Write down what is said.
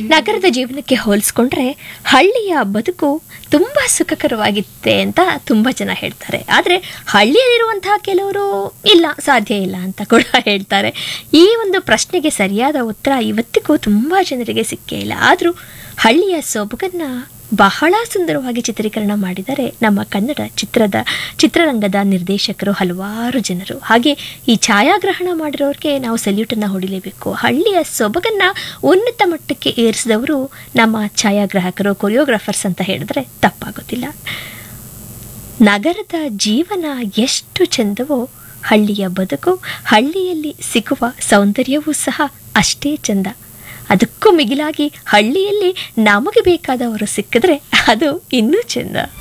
ನಗರದ ಜೀವನಕ್ಕೆ ಹೋಲಿಸ್ಕೊಂಡ್ರೆ ಹಳ್ಳಿಯ ಬದುಕು ತುಂಬ ಸುಖಕರವಾಗಿತ್ತೆ ಅಂತ ತುಂಬ ಜನ ಹೇಳ್ತಾರೆ ಆದರೆ ಹಳ್ಳಿಯಲ್ಲಿರುವಂತಹ ಕೆಲವರು ಇಲ್ಲ ಸಾಧ್ಯ ಇಲ್ಲ ಅಂತ ಕೂಡ ಹೇಳ್ತಾರೆ ಈ ಒಂದು ಪ್ರಶ್ನೆಗೆ ಸರಿಯಾದ ಉತ್ತರ ಇವತ್ತಿಗೂ ತುಂಬ ಜನರಿಗೆ ಸಿಕ್ಕೇ ಇಲ್ಲ ಆದರೂ ಹಳ್ಳಿಯ ಸೊಬಗನ್ನು ಬಹಳ ಸುಂದರವಾಗಿ ಚಿತ್ರೀಕರಣ ಮಾಡಿದ್ದಾರೆ ನಮ್ಮ ಕನ್ನಡ ಚಿತ್ರದ ಚಿತ್ರರಂಗದ ನಿರ್ದೇಶಕರು ಹಲವಾರು ಜನರು ಹಾಗೆ ಈ ಛಾಯಾಗ್ರಹಣ ಮಾಡಿರೋರಿಗೆ ನಾವು ಸಲ್ಯೂಟನ್ನು ಹೊಡಿಲೇಬೇಕು ಹಳ್ಳಿಯ ಸೊಬಗನ್ನು ಉನ್ನತ ಮಟ್ಟಕ್ಕೆ ಏರಿಸಿದವರು ನಮ್ಮ ಛಾಯಾಗ್ರಾಹಕರು ಕೊರಿಯೋಗ್ರಾಫರ್ಸ್ ಅಂತ ಹೇಳಿದ್ರೆ ತಪ್ಪಾಗೋದಿಲ್ಲ ನಗರದ ಜೀವನ ಎಷ್ಟು ಚೆಂದವೋ ಹಳ್ಳಿಯ ಬದುಕು ಹಳ್ಳಿಯಲ್ಲಿ ಸಿಗುವ ಸೌಂದರ್ಯವೂ ಸಹ ಅಷ್ಟೇ ಚೆಂದ ಅದಕ್ಕೂ ಮಿಗಿಲಾಗಿ ಹಳ್ಳಿಯಲ್ಲಿ ನಮಗೆ ಬೇಕಾದವರು ಸಿಕ್ಕಿದ್ರೆ ಅದು ಇನ್ನೂ ಚೆಂದ